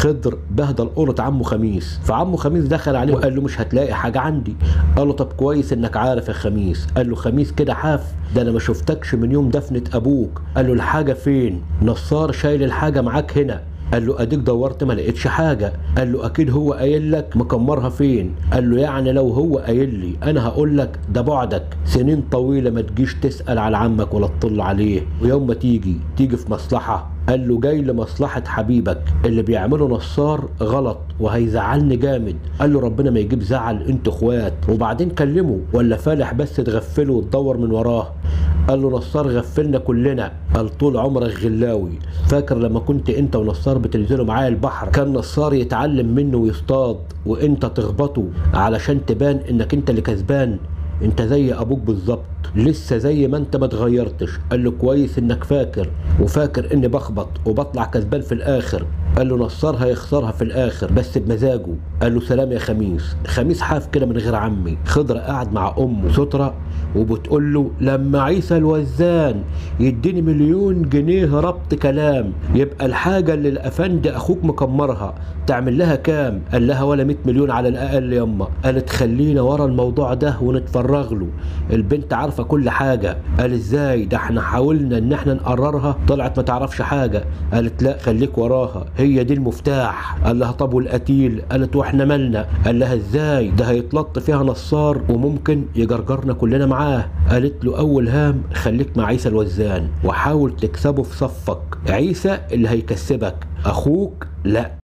خضر بهدل قرة عمه خميس فعمه خميس دخل عليه وقال له مش هتلاقي حاجة عندي قال له طب كويس انك عارف يا خميس قال له خميس كده حاف ده انا ما شفتكش من يوم دفنة ابوك قال له الحاجة فين نصار شايل الحاجة معاك هنا قال له اديك دورت ما لقيتش حاجه قال له اكيد هو قايل لك مكمرها فين قال له يعني لو هو قايل لي انا هقول لك ده بعدك سنين طويله ما تجيش تسال على عمك ولا تطل عليه ويوم ما تيجي تيجي في مصلحه قال له جاي لمصلحة حبيبك اللي بيعمله نصار غلط وهيزعلني جامد قال له ربنا ما يجيب زعل انتوا اخوات وبعدين كلمه ولا فالح بس تغفله وتدور من وراه قال له نصار غفلنا كلنا قال طول عمرك غلاوي فاكر لما كنت انت ونصار بتنزلوا معايا البحر كان نصار يتعلم منه ويصطاد وانت تخبطه علشان تبان انك انت اللي كسبان انت زي ابوك بالظبط لسه زي ما انت ما اتغيرتش قال له كويس انك فاكر وفاكر اني بخبط وبطلع كسبان في الاخر قال له نصار هيخسرها في الاخر بس بمزاجه قال له سلام يا خميس خميس حاف كده من غير عمي خضر قاعد مع امه سترة وبتقول له لما عيسى الوزان يديني مليون جنيه ربط كلام يبقى الحاجة اللي الافندي اخوك مكمرها تعمل لها كام قال لها ولا 100 مليون على الاقل يما قالت خلينا ورا الموضوع ده ونتفرغ له البنت عارفة كل حاجة قال ازاي ده احنا حاولنا ان احنا نقررها طلعت ما تعرفش حاجة قالت لا خليك وراها هي دي المفتاح قال لها طب والقتيل قالت واحنا مالنا قال لها ازاي ده هيتلط فيها نصار وممكن يجرجرنا كلنا معاه قالت له اول هام خليك مع عيسى الوزان وحاول تكسبه في صفك عيسى اللي هيكسبك اخوك لا